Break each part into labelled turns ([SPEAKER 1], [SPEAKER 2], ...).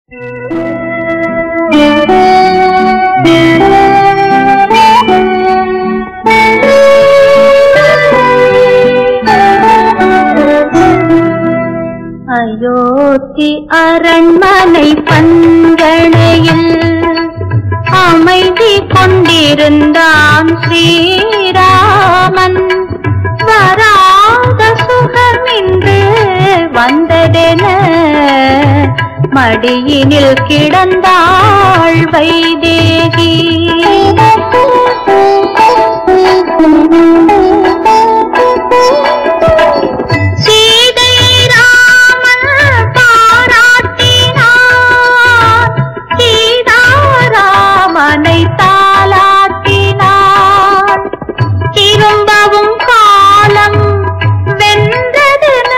[SPEAKER 1] அயோத்தி அரண்மனை பங்கணையில் அமைதி கொண்டிருந்தான் ஸ்ரீராமன் வராத சுகமின்று வந்ததென மடியினில் கிடந்தாள் வைதேகி சீதை ராமன் பாராட்டினார் சீதாராமனை தாளாட்டினார் திரும்பவும் காலம் வென்றதென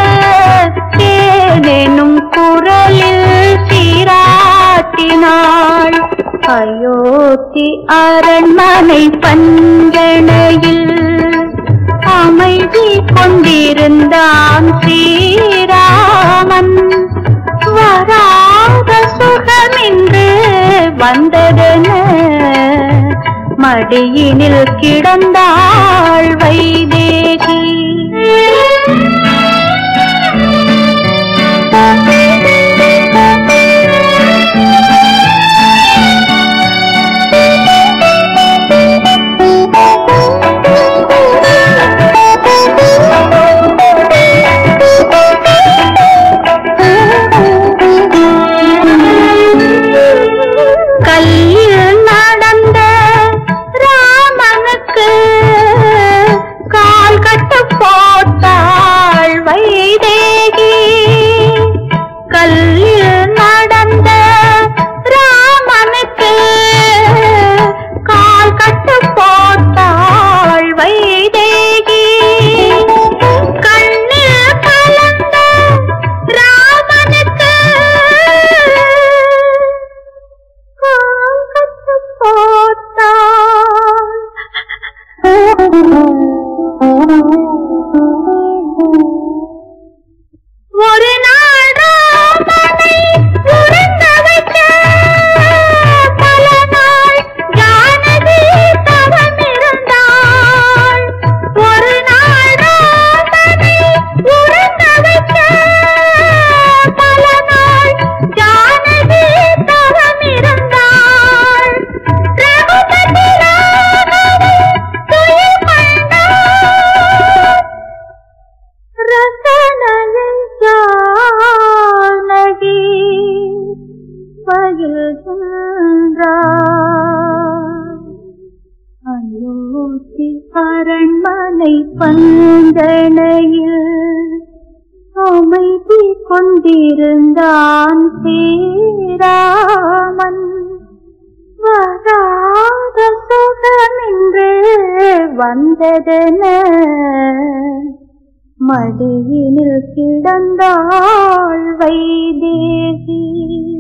[SPEAKER 1] தேனெனும் குரலில் சீராட்டினாள் அயோத்தி அரண்மனை பஞ்சனையில் அமைதி கொண்டிருந்தான் ஸ்ரீராமன் வராத சுகமின்று வந்ததென மடியினில் கிடந்தாள் வைதேகி கல்லில் நடந்த ராமனுக்கு கால் கட்டு போட்டாள் வைதேகி கல்லில் நடந்த ராமனுக்கு கால் கட்டு போட்டாள் வைதேகி கண்ணில் கலந்த ராமனுக்கு கால்கட்டு போட்டாள். ஒரு நாள் ராமனை உறங்க வைக்க பல நாள் ஜானகி தவமிருந்தாள். ஒரு நாள் ராமனை உறங்க வைக்க பல நாள் ஜானகி தவமிருந்தாள். ரகுபதி ராமனை துயில் கொண்டாள். ரசனையை ஜானகி பயில்கின்றார். அயோத்தி அரண்மனை பந்தனையில் அமைதி கொண்டிருந்தான் ஸ்ரீராமன் வராத சுகமின்று வந்ததென மடியினில் கிடந்தாள் வைதேகி